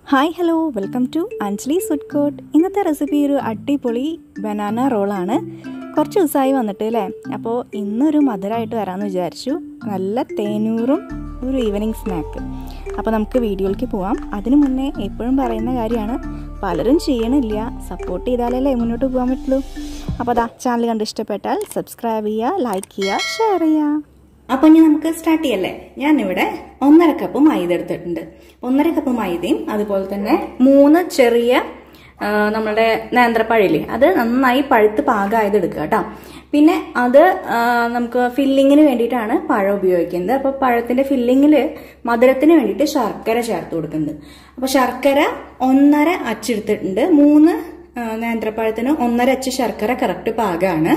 hi hello welcome to Anjali food court ഇന്നത്തെ recipe ഒരു അടിപൊളി ബനാന റോളാണ് കുറച്ച് ദിവസമായി വന്നിട്ട് അല്ലേ അപ്പോൾ ഇന്നൊരു മധുരമായിട്ട് വരാമെന്ന് വിചാരിച്ചു നല്ല തേനൂറും ഒരു ഈവനിങ് സ്നാക്ക് അപ്പോൾ നമുക്ക് വീഡിയോയിലേക്ക് പോവാം അതിനു മുന്നേ എപ്പോഴും പറയുന്ന കാര്യമാണ് പലരും ചെയ്യണില്ല സപ്പോർട്ട് ചെയ്താലല്ലേ മുന്നോട്ട് പോകാൻ പറ്റുള്ളൂ അപ്പോൾ അതാ ചാനൽ കണ്ട് ഇഷ്ടപ്പെട്ടാൽ സബ്സ്ക്രൈബ് ചെയ്യുക ലൈക്ക് ചെയ്യുക ഷെയർ ചെയ്യുക അപ്പൊ ഇനി നമുക്ക് സ്റ്റാർട്ട് ചെയ്യല്ലേ ഞാനിവിടെ ഒന്നര കപ്പ് മൈദ എടുത്തിട്ടുണ്ട് ഒന്നര കപ്പ് മൈദയും അതുപോലെ തന്നെ മൂന്ന് ചെറിയ ആ, നമ്മളുടെ നേന്ത്രപ്പഴയില്ലേ അത് നന്നായി പഴുത്ത് പാകമായത് എടുക്കുക കേട്ടോ പിന്നെ അത് ആ, നമുക്ക് ഫില്ലിങ്ങിന് വേണ്ടിയിട്ടാണ് പഴം ഉപയോഗിക്കുന്നത് അപ്പൊ പഴത്തിന്റെ ഫില്ലിങ്ങിൽ മധുരത്തിന് വേണ്ടിയിട്ട് ശർക്കര ചേർത്ത് കൊടുക്കുന്നത് അപ്പൊ ശർക്കര ഒന്നര അച്ചെടുത്തിട്ടുണ്ട് മൂന്ന് ആ, നേന്ത്രപ്പഴത്തിന് ഒന്നര അച്ച് ശർക്കര കറക്റ്റ് പാകമാണ്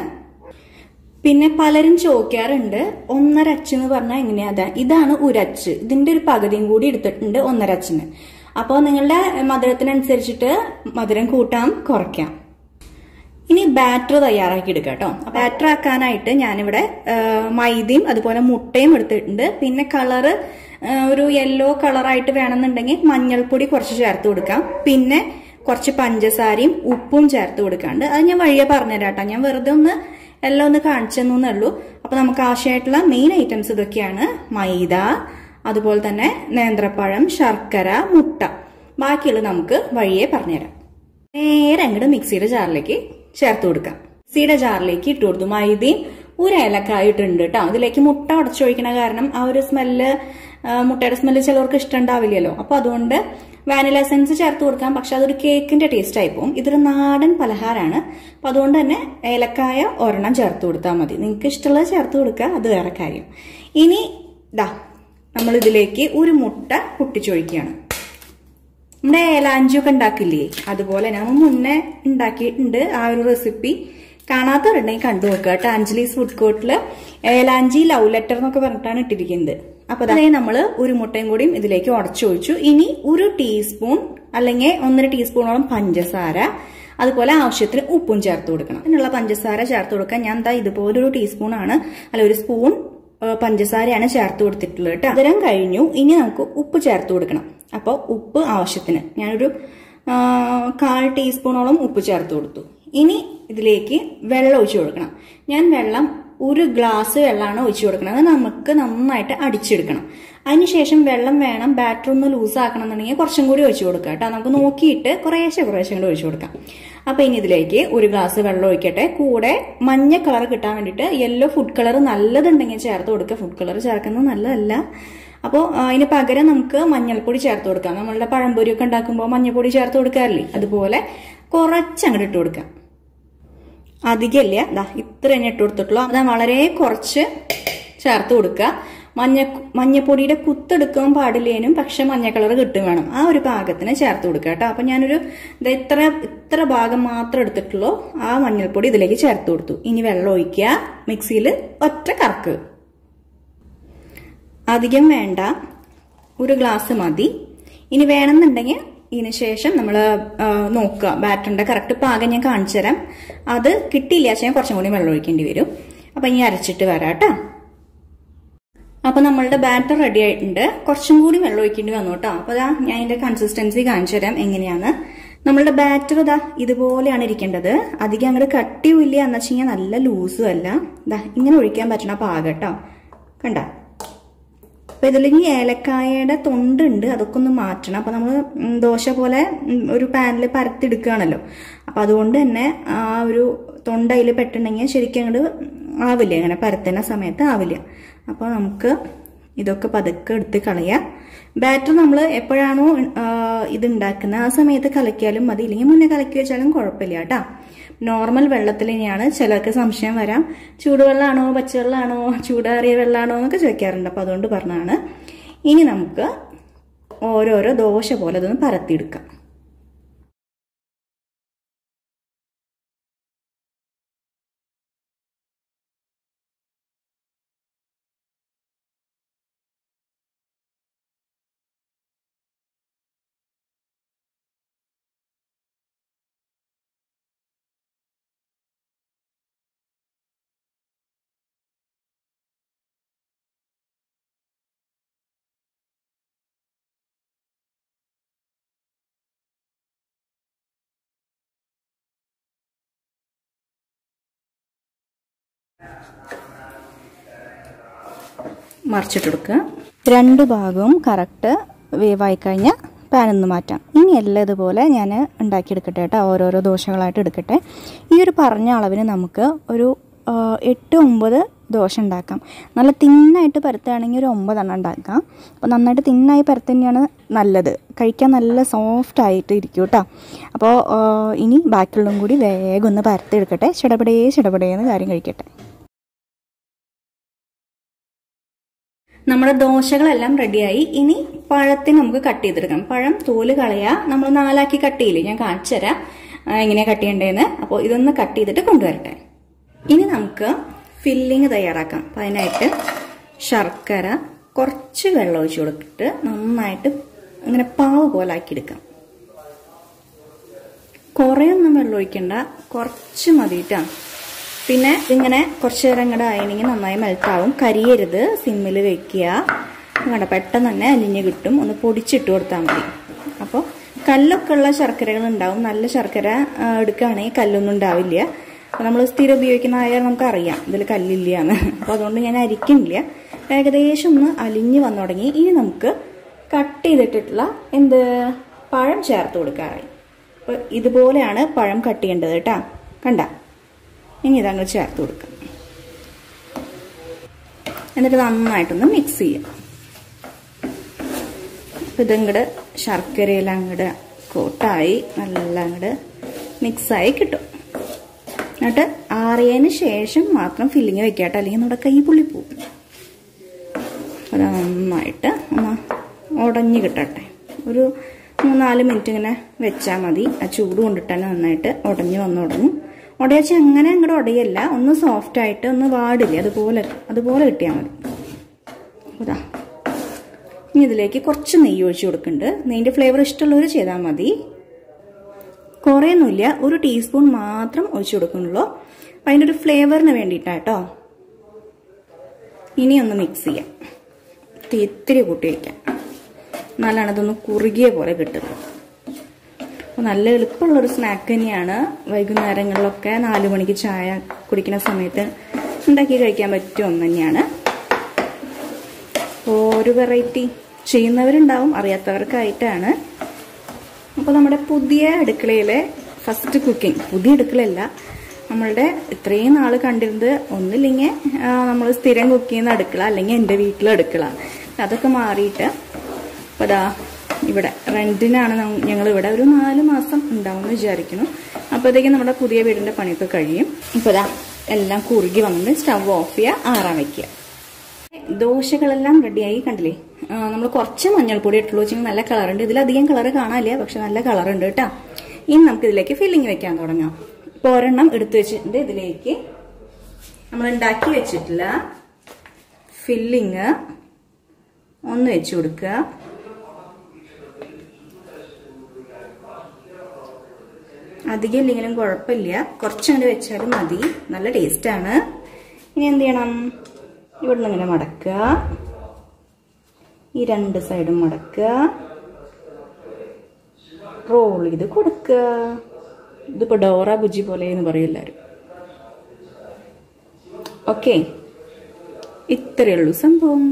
പിന്നെ പലരും ചോദിക്കാറുണ്ട് ഒന്നര അച്ച് എന്ന് പറഞ്ഞാൽ എങ്ങനെയാ അതാ ഇതാണ് ഒരച്ച് ഇതിന്റെ ഒരു പകുതിയും കൂടി എടുത്തിട്ടുണ്ട് ഒന്നര അച്ചിന് അപ്പോൾ നിങ്ങളുടെ മധുരത്തിനനുസരിച്ചിട്ട് മധുരം കൂട്ടാം കുറയ്ക്കാം ഇനി ബാറ്റർ തയ്യാറാക്കി എടുക്കാം കേട്ടോ ബാറ്റർ ആക്കാനായിട്ട് ഞാനിവിടെ ആ, മൈദയും അതുപോലെ മുട്ടയും എടുത്തിട്ടുണ്ട് പിന്നെ കളറ് ആ, ഒരു യെല്ലോ കളറായിട്ട് വേണമെന്നുണ്ടെങ്കിൽ മഞ്ഞൾപ്പൊടി കുറച്ച് ചേർത്ത് കൊടുക്കാം പിന്നെ കുറച്ച് പഞ്ചസാരയും ഉപ്പും ചേർത്ത് കൊടുക്കാണ്ട് അത് ഞാൻ വഴിയെ പറഞ്ഞുതരാം കേട്ടോ ഞാൻ വെറുതെ ഒന്ന് എല്ലാം ഒന്ന് കാണിച്ചെന്നേ ഉള്ളൂ അപ്പൊ നമുക്ക് ആവശ്യമായിട്ടുള്ള മെയിൻ ഐറ്റംസ് ഇതൊക്കെയാണ് മൈദ അതുപോലെ തന്നെ നേന്ത്രപ്പഴം ശർക്കര മുട്ട ബാക്കിയുള്ളത് നമുക്ക് വഴിയെ പറഞ്ഞുതരാം നേരെ അങ്ങോട്ട് മിക്സിയുടെ ജാറിലേക്ക് ചേർത്ത് കൊടുക്കാം മിക്സിയുടെ ജാറിലേക്ക് ഇട്ട് കൊടുത്തു മൈദയും ഒരു ഏലക്കായ ഇട്ടുണ്ട് കേട്ടോ അതിലേക്ക് മുട്ട ഉടച്ചൊഴിക്കണ കാരണം ആ ഒരു സ്മെല്ല് മുട്ടയുടെ സ്മെല്ല് ചിലവർക്ക് ഇഷ്ടമുണ്ടാവില്ലല്ലോ അപ്പൊ അതുകൊണ്ട് വാനില എസൻസ് ചേർത്ത് കൊടുക്കാം പക്ഷെ അതൊരു കേക്കിന്റെ ടേസ്റ്റ് ആയി പോകും ഇതൊരു നാടൻ പലഹാരമാണ് അപ്പൊ അതുകൊണ്ട് തന്നെ ഏലക്കായ ഒരെണ്ണം ചേർത്ത് കൊടുത്താൽ മതി നിങ്ങൾക്ക് ഇഷ്ടമുള്ളത് ചേർത്ത് കൊടുക്കുക അത് വേറെ കാര്യം ഇനി ദാ നമ്മൾ ഇതിലേക്ക് ഒരു മുട്ട പൊട്ടിച്ചൊഴിക്കുകയാണ് നമ്മുടെ ഏലാഞ്ചിയൊക്കെ ഉണ്ടാക്കില്ലേ അതുപോലെ നമ്മൾ മുന്നേ ഉണ്ടാക്കിയിട്ടുണ്ട് ആ ഒരു റെസിപ്പി കാണാത്തവരുണ്ടെങ്കിൽ കണ്ടു നോക്കുക കേട്ടോ അഞ്ജലീസ് ഫുഡ് കോർട്ടില് ഏലാഞ്ചി ലവ് ലെറ്റർ എന്നൊക്കെ പറഞ്ഞിട്ടാണ് ഇട്ടിരിക്കുന്നത് അപ്പൊ അതേ നമ്മൾ ഒരു മുട്ടയും കൂടിയും ഇതിലേക്ക് ഉടച്ചൊഴിച്ചു ഇനി ഒരു ടീസ്പൂൺ അല്ലെങ്കിൽ ഒന്നര ടീസ്പൂണോളം പഞ്ചസാര അതുപോലെ ആവശ്യത്തിന് ഉപ്പും ചേർത്ത് കൊടുക്കണം അതിനുള്ള പഞ്ചസാര ചേർത്ത് കൊടുക്കാൻ ഞാൻ എന്താ ഇതുപോലൊരു ടീസ്പൂൺ ആണ് അല്ല ഒരു സ്പൂൺ ഏഹ് പഞ്ചസാരയാണ് ചേർത്ത് കൊടുത്തിട്ടുള്ളത് കേട്ടോ അതിരം കഴിഞ്ഞു ഇനി നമുക്ക് ഉപ്പ് ചേർത്ത് കൊടുക്കണം അപ്പോൾ ഉപ്പ് ആവശ്യത്തിന് ഞാനൊരു ആ, കാൽ ടീസ്പൂണോളം ഉപ്പ് ചേർത്ത് കൊടുത്തു ഇനി ഇതിലേക്ക് വെള്ളം ഒഴിച്ചു കൊടുക്കണം ഞാൻ വെള്ളം ഒരു ഗ്ലാസ് വെള്ളമാണ് ഒഴിച്ചു കൊടുക്കുന്നത് അത് നമുക്ക് നന്നായിട്ട് അടിച്ചെടുക്കണം അതിനുശേഷം വെള്ളം വേണം ബാറ്റർ ഒന്ന് ലൂസ് ആക്കണം എന്നുണ്ടെങ്കിൽ കുറച്ചും കൂടി ഒഴിച്ചു കൊടുക്കുക കേട്ടോ നമുക്ക് നോക്കിയിട്ട് കുറേശ്ശെ കുറേശ്ശെ കൂടി ഒഴിച്ചു കൊടുക്കാം അപ്പൊ ഇനി ഇതിലേക്ക് ഒരു ഗ്ലാസ് വെള്ളം ഒഴിക്കട്ടെ കൂടെ മഞ്ഞ കളർ കിട്ടാൻ വേണ്ടിയിട്ട് യെല്ലോ ഫുഡ് കളർ നല്ലതുണ്ടെങ്കിൽ ചേർത്ത് കൊടുക്കുക ഫുഡ് കളർ ചേർക്കുന്നത് നല്ലതല്ല അപ്പോൾ അതിന് പകരം നമുക്ക് മഞ്ഞൾപ്പൊടി ചേർത്ത് കൊടുക്കാം നമ്മളുടെ പഴംപൊരിയൊക്കെ ഉണ്ടാക്കുമ്പോൾ മഞ്ഞൾപ്പൊടി ചേർത്ത് കൊടുക്കാറില്ലേ അതുപോലെ കുറച്ച് അങ്ങോട്ട് ഇട്ട് കൊടുക്കാം അധികമില്ല ദാ ഇത്ര തന്നെ ഇട്ട് കൊടുത്തിട്ടുള്ളൂ അത് വളരെ കുറച്ച് ചേർത്ത് കൊടുക്കുക മഞ്ഞ മഞ്ഞപ്പൊടിയുടെ കുത്തെടുക്കാൻ പാടില്ലേനും പക്ഷെ മഞ്ഞ കളർ കിട്ടും വേണം ആ ഒരു പാകത്തിന് ചേർത്ത് കൊടുക്കുക കേട്ടോ അപ്പൊ ഞാനൊരു ദാ ഇത്ര ഇത്ര ഭാഗം മാത്രം എടുത്തിട്ടുള്ളൂ ആ മഞ്ഞൾപ്പൊടി ഇതിലേക്ക് ചേർത്ത് കൊടുത്തു ഇനി വെള്ളം ഒഴിക്കുക മിക്സിയിൽ ഒറ്റ കറക്ക് അധികം വേണ്ട ഒരു ഗ്ലാസ് മതി ഇനി വേണമെന്നുണ്ടെങ്കിൽ ഇതിന് ശേഷം നമ്മൾ നോക്കുക ബാറ്ററിന്റെ കറക്റ്റ് പാകം ഞാൻ കാണിച്ചു തരാം അത് കിട്ടിയില്ല വെച്ചാൽ കുറച്ചും കൂടി വെള്ളം ഒഴിക്കേണ്ടി വരും അപ്പൊ ഇനി അരച്ചിട്ട് വരാം കേട്ടോ അപ്പൊ നമ്മളുടെ ബാറ്റർ റെഡി ആയിട്ടുണ്ട് കുറച്ചും കൂടി വെള്ളം ഒഴിക്കേണ്ടി വന്നു കേട്ടോ അപ്പൊ ദാ ഞാൻ ഇതിന്റെ കൺസിസ്റ്റൻസി കാണിച്ചു തരാം എങ്ങനെയാണ് നമ്മളുടെ ബാറ്റർ ഇതാ ഇതുപോലെയാണ് ഇരിക്കേണ്ടത് അധികം അങ്ങോട്ട് കട്ടിയും ഇല്ല എന്ന് വെച്ച് കഴിഞ്ഞാൽ നല്ല ലൂസും അല്ല ദാ ഇങ്ങനെ ഒഴിക്കാൻ പറ്റണ പാകം കേട്ടോ കണ്ട അപ്പൊ ഇതിൽ ഇനി ഏലക്കായയുടെ തൊണ്ടുണ്ട് അതൊക്കെ ഒന്ന് മാറ്റണം അപ്പൊ നമ്മൾ ദോശ പോലെ ഉം, ഒരു പാനിൽ പരത്തിയെടുക്കുകയാണല്ലോ അപ്പൊ അതുകൊണ്ട് തന്നെ ആ ഒരു തൊണ്ട അതിൽ പെട്ടിട്ടുണ്ടെങ്കിൽ ശരിക്കും അങ്ങോട്ട് ആവില്ല അങ്ങനെ പരത്തുന്ന സമയത്ത് ആവില്ല അപ്പോൾ നമുക്ക് ഇതൊക്കെ പതുക്കെ എടുത്ത് കളയാം ബാറ്റർ നമ്മൾ എപ്പോഴാണോ ആ, ഇത് ഉണ്ടാക്കുന്നത് ആ സമയത്ത് കലക്കിയാലും മതി ഇല്ലെങ്കിൽ മുന്നേ കലക്കി വെച്ചാലും കുഴപ്പമില്ല കേട്ടോ നോർമൽ വെള്ളത്തിൽ തന്നെയാണ് ചിലർക്ക് സംശയം വരാം ചൂടുവെള്ളമാണോ പച്ചവെള്ളമാണോ ചൂടാറിയ വെള്ളമാണോ എന്നൊക്കെ ചോദിക്കാറുണ്ട് അപ്പോൾ അതുകൊണ്ട് പറഞ്ഞാണ് ഇനി നമുക്ക് ഓരോരോ ദോശ പോലെ അതൊന്ന് പരത്തിയെടുക്കാം മറിച്ചിട്ടെടുക്കുക രണ്ട് ഭാഗവും കറക്റ്റ് വേവായി കഴിഞ്ഞാൽ പാനിൽ നിന്ന് മാറ്റാം ഇനി എല്ലാം ഇതുപോലെ ഞാൻ ഉണ്ടാക്കിയെടുക്കട്ടെ കേട്ടോ ഓരോരോ ദോശകളായിട്ട് എടുക്കട്ടെ ഈ ഒരു പറഞ്ഞ അളവിന് നമുക്ക് ഒരു ആ, എട്ട് ഒമ്പത് ദോശ ഉണ്ടാക്കാം നല്ല തിന്നായിട്ട് പരത്തുകയാണെങ്കിൽ ഒരു ഒമ്പതെണ്ണം ഉണ്ടാക്കാം അപ്പോൾ നന്നായിട്ട് തിന്നായി പരത്ത് തന്നെയാണ് നല്ലത് കഴിക്കാൻ നല്ല സോഫ്റ്റ് ആയിട്ട് ഇരിക്കും കേട്ടോ അപ്പോൾ ആ, ഇനി ബാക്കിയുള്ളതും കൂടി വേഗം ഒന്ന് പരത്തെടുക്കട്ടെ ചിടപടേ ചിടപടേന്ന് കാര്യം കഴിക്കട്ടെ നമ്മുടെ ദോശകളെല്ലാം റെഡിയായി ഇനി പഴത്തിന് നമുക്ക് കട്ട് ചെയ്തെടുക്കാം പഴം തോല് കളയാ നമ്മൾ നാലാക്കി കട്ട് ചെയ്യില്ലേ ഞാൻ കാണിച്ചു തരാം ആ, എങ്ങനെയാ കട്ട് ചെയ്യേണ്ടതെന്ന് അപ്പോൾ ഇതൊന്ന് കട്ട് ചെയ്തിട്ട് കൊണ്ടുവരട്ടെ ഇനി നമുക്ക് ഫില്ലിങ് തയ്യാറാക്കാം അപ്പം അതിനായിട്ട് ശർക്കര കുറച്ച് വെള്ളം ഒഴിച്ചു കൊടുത്തിട്ട് നന്നായിട്ട് ഇങ്ങനെ പാവ് പോലെ ആക്കിയെടുക്കാം കുറേ ഒന്നും വെള്ളം ഒഴിക്കണ്ട കുറച്ച് മതിയിട്ടാ പിന്നെ ഇതിങ്ങനെ കുറച്ച് നേരം ഇങ്ങോട്ട് ആയിണെങ്കിൽ നന്നായി മെൽറ്റാവും കരിയരുത് സിമ്മിൽ വെക്കുക വേണ്ട പെട്ടെന്ന് തന്നെ അലിഞ്ഞ് കിട്ടും ഒന്ന് പൊടിച്ചിട്ട് കൊടുത്താൽ മതി അപ്പോൾ കല്ലൊക്കെ ഉള്ള ശർക്കരകൾ ഉണ്ടാവും നല്ല ശർക്കര ആ, എടുക്കുകയാണെങ്കിൽ കല്ലൊന്നും ഉണ്ടാവില്ല അപ്പോൾ നമ്മൾ സ്ഥിരം ഉപയോഗിക്കുന്ന ആയാൽ നമുക്കറിയാം ഇതിൽ കല്ലില്ല എന്ന് അപ്പോൾ അതുകൊണ്ട് ഞാൻ അരിക്കുന്നില്ല ഏകദേശം ഒന്ന് അലിഞ്ഞ് വന്നു തുടങ്ങി ഇനി നമുക്ക് കട്ട് ചെയ്തിട്ടുള്ള എന്ത് പഴം ചേർത്ത് കൊടുക്കാറായി അപ്പോൾ ഇതുപോലെയാണ് പഴം കട്ട് ചെയ്യേണ്ടത് കേട്ടാ കണ്ട ഇനി ഇതങ്ങ് ചേർത്ത് കൊടുക്കാം എന്നിട്ട് നന്നായിട്ടൊന്ന് മിക്സ് ചെയ്യാം അപ്പം ഇതങ്ങട് ശർക്കരയെല്ലാം അങ്ങട് കോട്ടായി നല്ല അങ്ങട് മിക്സായി കിട്ടും എന്നിട്ട് ആറിയതിന് ശേഷം മാത്രം ഫില്ലിങ് വെക്കാട്ടോ അല്ലെങ്കിൽ നമ്മുടെ കൈ പുള്ളി പോകും അത് നന്നായിട്ട് ഒന്ന് ഉടഞ്ഞ് കിട്ടട്ടെ ഒരു മൂന്നാല് മിനിറ്റ് ഇങ്ങനെ വെച്ചാൽ മതി ആ ചൂട് കൊണ്ടിട്ട് തന്നെ നന്നായിട്ട് ഉടഞ്ഞ് വന്ന് ഉടഞ്ഞു ഉടയച്ച അങ്ങനെ അങ്ങോട്ട് ഉടയല്ല ഒന്ന് സോഫ്റ്റ് ആയിട്ട് ഒന്ന് വാടില്ലേ അതുപോലെ അതുപോലെ കിട്ടിയാൽ മതി അതാ ഇനി ഇതിലേക്ക് കുറച്ച് നെയ്യ് ഒഴിച്ച് കൊടുക്കുന്നുണ്ട് നെയ്യിൻ്റെ ഫ്ലേവർ ഇഷ്ടമുള്ളവർ ചെയ്താൽ മതി കുറേയൊന്നുമില്ല ഒരു ടീസ്പൂൺ മാത്രം ഒഴിച്ചു കൊടുക്കുന്നുള്ളൂ അപ്പം അതിൻ്റെ ഒരു ഫ്ലേവറിന് വേണ്ടിയിട്ടാട്ടോ ഇനി ഒന്ന് മിക്സ് ചെയ്യാം തീ ഇത്തിരി കൂട്ടി വയ്ക്കാം എന്നാലാണ് അതൊന്ന് കുറുകിയ പോലെ കിട്ടുന്നത് അപ്പോൾ നല്ല എളുപ്പമുള്ളൊരു സ്നാക്ക് തന്നെയാണ് വൈകുന്നേരങ്ങളിലൊക്കെ നാല് മണിക്ക് ചായ കുടിക്കുന്ന സമയത്ത് ഉണ്ടാക്കി കഴിക്കാൻ പറ്റിയ ഒന്ന് തന്നെയാണ് അപ്പോൾ ഒരു വെറൈറ്റി ചെയ്യുന്നവരുണ്ടാവും അറിയാത്തവർക്കായിട്ടാണ് അപ്പോൾ നമ്മുടെ പുതിയ അടുക്കളയിലെ ഫസ്റ്റ് കുക്കിംഗ് പുതിയ അടുക്കളയല്ല നമ്മളുടെ ഇത്രയും നാൾ കണ്ടിരുന്നത് ഒന്നില്ലെങ്കിൽ നമ്മൾ സ്ഥിരം കുക്ക് ചെയ്യുന്ന അടുക്കള അല്ലെങ്കിൽ എൻ്റെ വീട്ടിലെ അടുക്കള അതൊക്കെ മാറിയിട്ട് അപ്പോൾ അതാ ഇവിടെ റെൻറ്റിനാണ് ഞങ്ങൾ ഇവിടെ ഒരു നാല് മാസം ഉണ്ടാവുമെന്ന് വിചാരിക്കുന്നു അപ്പോഴത്തേക്കും നമ്മുടെ പുതിയ വീടിൻ്റെ പണിയൊക്കെ കഴിയും ഇപ്പോൾ ഇതാ എല്ലാം കുറുകി വന്നിട്ട് സ്റ്റവ് ഓഫ് ചെയ്യുക ആറാൻ വയ്ക്കുക ദോശകളെല്ലാം റെഡിയായി കണ്ടില്ലേ നമ്മൾ കുറച്ച് മഞ്ഞൾപ്പൊടി ഇട്ടുള്ളൂ വെച്ചാൽ നല്ല കളറുണ്ട് ഇതിലധികം കളർ കാണാനില്ല പക്ഷെ നല്ല കളറുണ്ട് കേട്ടോ ഇനി നമുക്ക് ഇതിലേക്ക് ഫില്ലിങ് വെക്കാൻ തുടങ്ങാം ഇപ്പോൾ ഒരെണ്ണം എടുത്തു വെച്ചിട്ടുണ്ട് ഇതിലേക്ക് നമ്മൾ ഉണ്ടാക്കി വെച്ചിട്ടില്ല ഫില്ലിങ് ഒന്ന് വെച്ച് കൊടുക്കുക അധികം ഇല്ലെങ്കിലും കുഴപ്പമില്ല കുറച്ചങ്ങോട്ട് വെച്ചാലും മതി നല്ല ടേസ്റ്റാണ് ഇനി എന്ത് ചെയ്യണം ഇവിടുന്ന് ഇങ്ങനെ മടക്കുക ഈ രണ്ട് സൈഡും മടക്കുക റോൾ ചെയ്ത് കൊടുക്കുക ഇതിപ്പോ ഡോറ ബുജി പോലെ എന്ന് പറയും എല്ലാവരും ഓക്കെ ഇത്രയേ ഉള്ളൂ സംഭവം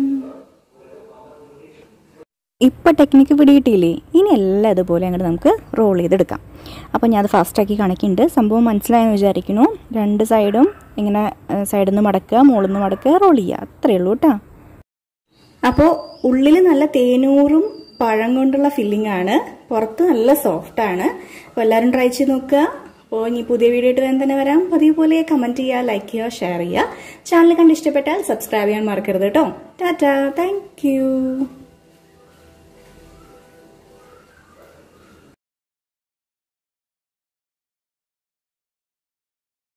ഇപ്പോൾ ടെക്നിക്ക് പിടികിട്ടിയില്ലേ ഇനി എല്ലാം ഇതുപോലെ അങ്ങോട്ട് നമുക്ക് റോൾ ചെയ്തെടുക്കാം അപ്പോൾ ഞാൻ അത് ഫാസ്റ്റാക്കി കാണിക്കുന്നുണ്ട് സംഭവം മനസ്സിലായെന്ന് വിചാരിക്കുന്നു രണ്ട് സൈഡും ഇങ്ങനെ സൈഡിൽ നിന്ന് മടക്കുക മുകളിൽ നിന്ന് മടക്കുക റോൾ ചെയ്യുക അത്രയേ ഉള്ളൂ കേട്ടോ അപ്പോൾ ഉള്ളിൽ നല്ല തേനൂറും പഴം കൊണ്ടുള്ള ഫില്ലിംഗ് ആണ് പുറത്ത് നല്ല സോഫ്റ്റ് ആണ് അപ്പോൾ എല്ലാവരും ട്രൈ ചെയ്ത് നോക്കുക അപ്പോൾ ഇനി പുതിയ വീഡിയോ ഇട്ട് വേഗം തന്നെ വരാം പതിവ് പോലെ കമന്റ് ചെയ്യുക ലൈക്ക് ചെയ്യുക ഷെയർ ചെയ്യുക ചാനൽ കണ്ട് ഇഷ്ടപ്പെട്ടാൽ സബ്സ്ക്രൈബ് ചെയ്യാൻ മറക്കരുത് കേട്ടോ ടാറ്റാ താങ്ക്